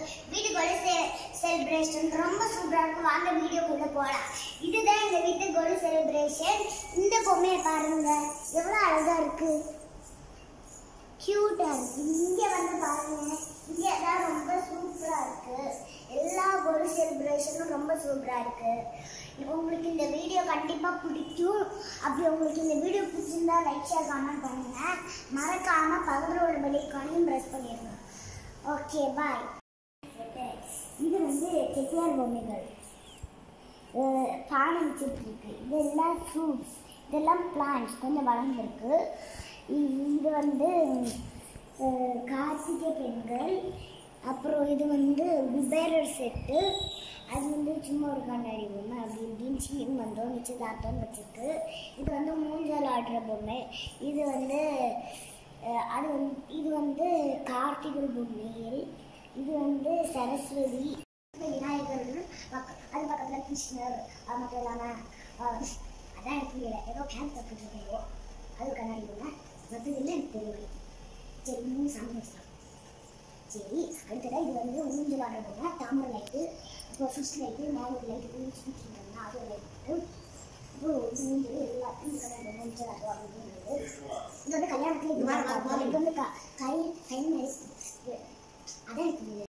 வீட்டுக்கு செலிப்ரேஷன் ரொம்ப சூப்பரா இருக்கும் வாங்க வீடியோக்குள்ள போலாம் இதுதான் எங்க வீட்டு கோலு செலிப்ரேஷன் இந்த பொம்மையை பாருங்க எவ்வளவு அழகா இருக்கு கியூட்டா இருக்கு இங்க வந்து பாருங்க இங்க தான் ரொம்ப சூப்பரா இருக்கு எல்லா கோலு செலிப்ரேஷனும் ரொம்ப சூப்பரா இருக்கு உங்களுக்கு இந்த வீடியோ கண்டிப்பா பிடிக்கும் அப்படி உங்களுக்கு இந்த வீடியோ பிடிச்சிருந்தா லைக் ஷேர் கமெண்ட் பண்ணுங்க மறக்காம பக்கத்துல உள்ள பெல்லைக்கானையும் ப்ரெஸ் பண்ணிடுங்க ஓகே பாய் இது வந்து செட்டியார் பொம்மைகள் அஹ் பானை வச்சுட்டு இருக்கு இதெல்லாம் ஃப்ரூட்ஸ் இதெல்லாம் பிளான்ட்ஸ் கொஞ்சம் வளர்ந்துருக்கு இ- இது வந்து அஹ், கார்த்திகை பெண்கள் அப்புறம் இது வந்து குபேரர் செட்டு அது வந்து சும்மா ஒரு கண்ணாடி பொம்மை அப்படி இப்படின்னு சீன் வந்தோம் நிச்சயதார்த்தம் வச்சுருக்கு இது வந்து மூஞ்சல் ஆடுற பொம்மை இது வந்து அஹ், அது வந்து இது வந்து கார்த்திகை பொம்மைகள் இது வந்து சரஸ்வதி விநாயகர் பக்க- அது பக்கத்தில் கிருஷ்ணர் அது மட்டும் இல்லாமல் அதான் எனக்கு புரியல ஏதோ கேம்ப் தப்பிட்டு அது கண்ணாடி பொம்மை மற்றது இல்லை எனக்கு தெரியல சரி மூணு சாமி வச்சுக்கலாம் சரி அடுத்ததாக இது வந்து ஊஞ்சல் ஆடுற பொம்மை தாமரை லைட்டு அப்புறம் ஃபிஷ் லைட்டு மேலே ஒரு லைட்டு ஊஞ்சி சுற்றிட்டு அது ஒரு லைட்டு அப்புறம் இது ஊஞ்சல் எல்லாத்தையும் இந்த கண்ணாடி பொம்மை ஊஞ்சல் ஆடுவோம் அப்படின்னு இது வந்து கல்யாணத்துல இது மாதிரி இது வந்து க- கை கை மாதிரி அதான் எனக்கு புரியல